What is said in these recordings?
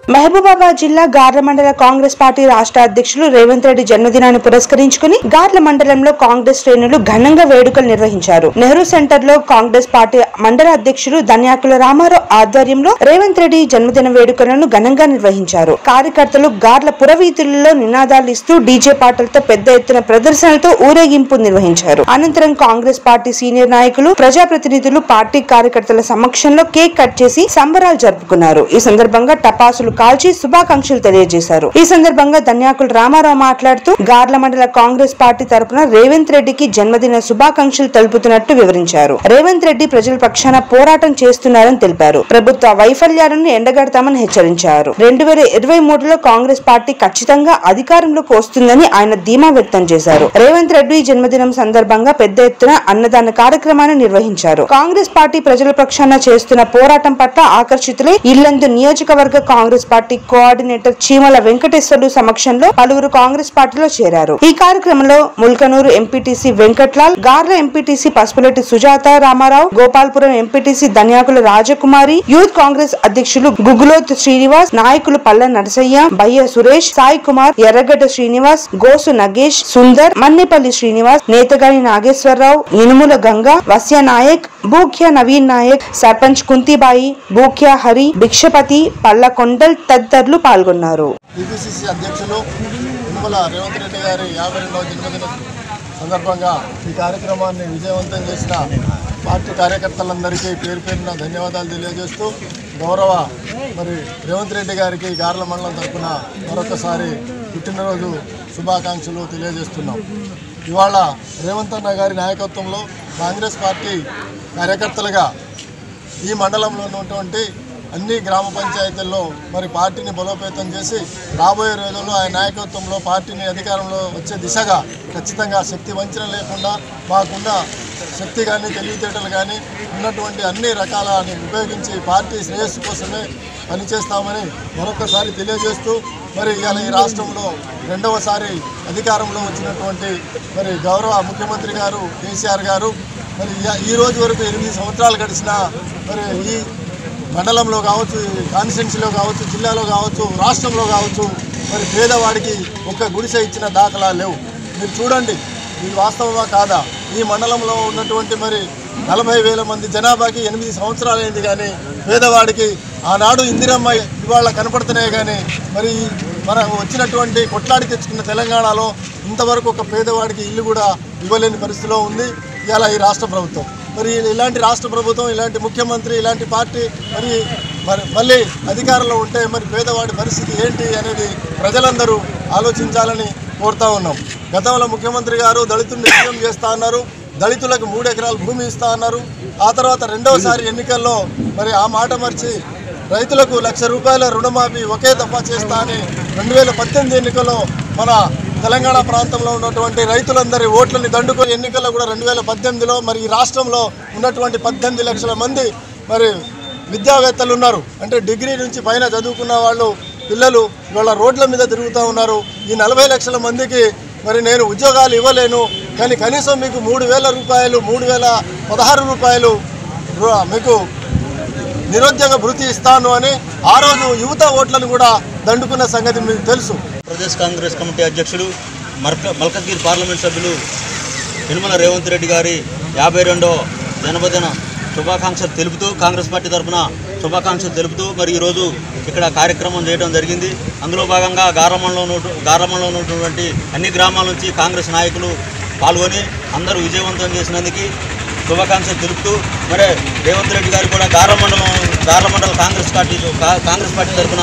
మహబూబాబాద్ జిల్లా గార్ల మండల కాంగ్రెస్ పార్టీ రాష్ట్ర అధ్యక్షులు రేవంత్ రెడ్డి జన్మదినాన్ని పురస్కరించుకుని గార్ల మండలంలో కాంగ్రెస్ శ్రేణులు ఘనంగా వేడుకలు నిర్వహించారు నెహ్రూ సెంటర్ లో కాంగ్రెస్ పార్టీ మండల అధ్యక్షులు ధన్యాకుల రామారావు ఆధ్వర్యంలో రేవంత్ రెడ్డి జన్మదిన వేడుకలను ఘనంగా నిర్వహించారు కార్యకర్తలు గార్ల పురవీధులలో నినాదాలు ఇస్తూ డీజే పాటలతో పెద్ద ఎత్తున ప్రదర్శనలతో ఊరేగింపు నిర్వహించారు అనంతరం కాంగ్రెస్ పార్టీ సీనియర్ నాయకులు ప్రజాప్రతినిధులు పార్టీ కార్యకర్తల సమక్షంలో కేక్ కట్ చేసి సంబరాలు జరుపుకున్నారు ఈ సందర్భంగా టపాసులు కాల్చి శుభాకాంక్షలు తెలియజేశారు ఈ సందర్భంగా ధన్యాకుల రామారావు మాట్లాడుతూ గార్ల మండల కాంగ్రెస్ పార్టీ తరపున రేవంత్ రెడ్డికి జన్మదిన శుభాకాంక్షలు తెలుపుతున్నట్టు వివరించారు రేవంత్ రెడ్డి ప్రజల పక్షాన పోరాటం చేస్తున్నారని తెలిపారు ప్రభుత్వ వైఫల్యాలను ఎండగడతామని హెచ్చరించారు రెండు వేల ఇరవై మూడులో కాంగ్రెస్ పార్టీ ఖచ్చితంగా అధికారంలోకి వస్తుందని ఆయన ధీమా వ్యక్తం చేశారు రేవంత్ రెడ్డి జన్మదినం సందర్భంగా పెద్ద ఎత్తున అన్నదాన కార్యక్రమాన్ని నిర్వహించారు కాంగ్రెస్ పార్టీ ప్రజల పక్షాన చేస్తున్న పోరాటం పట్ల ఆకర్షితులై ఇల్లందు నియోజకవర్గ కాంగ్రెస్ పార్టీ కోఆర్డినేటర్ చీమల వెంకటేశ్వర్లు సమక్షంలో పలువురు కాంగ్రెస్ పార్టీలో చేరారు ఈ కార్యక్రమంలో ముల్కనూరు ఎంపీటీసీ వెంకట్లాల్ గార్ల MPTC Pasupuleti Sujatha Ramarao Gopalpuram MPTC Dhanyakula Rajakumari youth Congress అధ్యక్షులు గుగులోత్ శ్రీనివాస్ నాయకులు పల్ల నరసయ్య బయ్య సురేష్ సాయి కుమార్ ఎర్రగడ్డ శ్రీనివాస్ గోసు నగేష్ సుందర్ మన్నేపల్లి శ్రీనివాస్ నేతగాని నాగేశ్వరరావు ఇనుముల గంగా వస్య నాయక్ బూఖ్య నవీన్ నాయక్ సర్పంచ్ కుంతిబాయి బూఖ్య హరి భిక్షపతి పల్ల కొండల్ తదితరులు పాల్గొన్నారు టీపీసీసీ అధ్యక్షులు యనమల రేవంత్ రెడ్డి గారి యాభై రెండవ జన్మదిన సందర్భంగా ఈ కార్యక్రమాన్ని విజయవంతం చేసిన పార్టీ కార్యకర్తలందరికీ పేరు పేరున ధన్యవాదాలు తెలియజేస్తూ గౌరవ మరి రేవంత్ రెడ్డి గారికి గార్ల మండలం తరఫున మరొకసారి పుట్టినరోజు శుభాకాంక్షలు తెలియజేస్తున్నాం ఇవాళ రేవంత్ అన్న గారి నాయకత్వంలో కాంగ్రెస్ పార్టీ కార్యకర్తలుగా ఈ మండలంలో ఉన్నటువంటి అన్ని గ్రామ పంచాయతీల్లో మరి పార్టీని బలోపేతం చేసి రాబోయే రోజుల్లో ఆయన నాయకత్వంలో పార్టీని అధికారంలో వచ్చే దిశగా ఖచ్చితంగా శక్తి వంచన లేకుండా మాకున్న శక్తి కానీ తెలివితేటలు కానీ ఉన్నటువంటి అన్ని రకాలని ఉపయోగించి పార్టీ శ్రేయస్సు కోసమే పనిచేస్తామని మరొకసారి తెలియజేస్తూ మరి ఇవాళ ఈ రాష్ట్రంలో రెండవసారి అధికారంలో వచ్చినటువంటి మరి గౌరవ ముఖ్యమంత్రి గారు కేసీఆర్ గారు మరి ఈ- ఈ రోజు వరకు ఎనిమిది సంవత్సరాలు గడిచిన మరి ఈ మండలంలో కావచ్చు కాన్స్టిట్యున్సీలో కావచ్చు జిల్లాలో కావచ్చు రాష్ట్రంలో కావచ్చు మరి పేదవాడికి ఒక్క గుడిసె ఇచ్చిన దాఖలా లేవు మీరు చూడండి ఇది వాస్తవమా కాదా ఈ మండలంలో ఉన్నటువంటి మరి నలభై వేల మంది జనాభాకి ఎనిమిది సంవత్సరాలైంది కానీ పేదవాడికి ఆనాడు ఇందిరమ్మ ఇవాళ కనపడుతున్నాయి కానీ మరి మన వచ్చినటువంటి కొట్లాడి తెచ్చుకున్న తెలంగాణలో ఇంతవరకు ఒక పేదవాడికి ఇల్లు కూడా ఇవ్వలేని పరిస్థితిలో ఉంది ఇలా ఈ రాష్ట్ర ప్రభుత్వం మరి ఇలాంటి రాష్ట్ర ప్రభుత్వం ఇలాంటి ముఖ్యమంత్రి ఇలాంటి పార్టీ మరి మరి మళ్ళీ అధికారంలో ఉంటే మరి పేదవాడి పరిస్థితి ఏంటి అనేది ప్రజలందరూ ఆలోచించాలని కోరుతా ఉన్నాం గతంలో ముఖ్యమంత్రి గారు దళితుల్ని విజయం చేస్తా అన్నారు దళితులకు మూడు ఎకరాల భూమి ఇస్తా అన్నారు ఆ తర్వాత రెండవసారి ఎన్నికల్లో మరి ఆ మాట మర్చి రైతులకు లక్ష రూపాయల రుణమాఫీ ఒకే దఫా చేస్తా అని రెండు వేల పద్దెనిమిది ఎన్నికల్లో మన తెలంగాణ ప్రాంతంలో ఉన్నటువంటి రైతులందరి ఓట్లని దండుకొని ఎన్నికల్లో కూడా రెండు వేల పద్దెనిమిదిలో మరి ఈ రాష్ట్రంలో ఉన్నటువంటి పద్దెనిమిది లక్షల మంది మరి విద్యావేత్తలు ఉన్నారు అంటే డిగ్రీ నుంచి పైన చదువుకున్న వాళ్ళు పిల్లలు ఇవాళ రోడ్ల మీద తిరుగుతూ ఉన్నారు ఈ నలభై లక్షల మందికి మరి నేను ఉద్యోగాలు ఇవ్వలేను కానీ కనీసం మీకు మూడు వేల రూపాయలు మూడు వేల పదహారు రూపాయలు రు- మీకు నిరుద్యోగ భృతి ఇస్తాను అని ఆ రోజు యువత ఓట్లను కూడా దండుకున్న సంగతి మీకు తెలుసు ప్రదేశ్ కాంగ్రెస్ కమిటీ అధ్యక్షుడు మల్క మల్కజ్గిరి పార్లమెంట్ సభ్యులు యనమల రేవంత్ రెడ్డి గారి యాభై రెండో జన్మదిన శుభాకాంక్షలు తెలుపుతూ కాంగ్రెస్ పార్టీ తరఫున శుభాకాంక్షలు తెలుపుతూ మరి ఈరోజు ఇక్కడ కార్యక్రమం చేయడం జరిగింది అందులో భాగంగా గారమంలో ఉన్న గారమంలో ఉన్నటువంటి అన్ని గ్రామాల నుంచి కాంగ్రెస్ నాయకులు పాల్గొని అందరూ విజయవంతం చేసినందుకు శుభాకాంక్షలు తెలుపుతూ మరి రేవంత్ రెడ్డి గారు కూడా గారమండలం గారమండల కాంగ్రెస్ పార్టీ కా- కాంగ్రెస్ పార్టీ తరఫున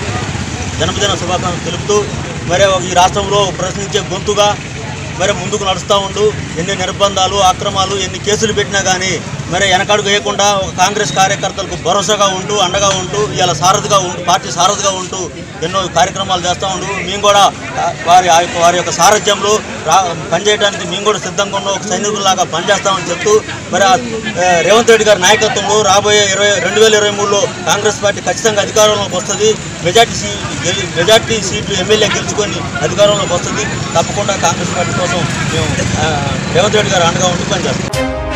జన్మదిన శుభాకాంక్షలు తెలుపుతూ మరి ఈ రాష్ట్రంలో ప్రశ్నించే గొంతుగా మరి ముందుకు నడుస్తూ ఉంటూ ఎన్ని నిర్బంధాలు అక్రమాలు ఎన్ని కేసులు పెట్టినా కానీ మరి వెనకడుగు వేయకుండా ఒక కాంగ్రెస్ కార్యకర్తలకు భరోసాగా ఉంటూ అండగా ఉంటూ ఇలా సారథిగా ఉంటూ పార్టీ సారథిగా ఉంటూ ఎన్నో కార్యక్రమాలు చేస్తూ ఉంటూ మేము కూడా ఆ, వారి ఆ యొక్క వారి యొక్క సారథ్యంలో రా పనిచేయడానికి మేము కూడా సిద్ధంగా ఉన్న ఒక సైనికుల్లాగా పనిచేస్తామని చెప్తూ మరి ఆ, ఆ, రేవంత్ రెడ్డి గారి నాయకత్వంలో రాబోయే ఇరవై రెండు వేల ఇరవై మూడులో కాంగ్రెస్ పార్టీ ఖచ్చితంగా అధికారంలోకి వస్తుంది మెజార్టీ సీ గెలి- మెజార్టీ సీట్లు ఎమ్మెల్యే గెలుచుకొని అధికారంలోకి వస్తుంది తప్పకుండా కాంగ్రెస్ పార్టీ కోసం మేము ఆ, రేవంత్ రెడ్డి గారు అండగా ఉండి పనిచేస్తాం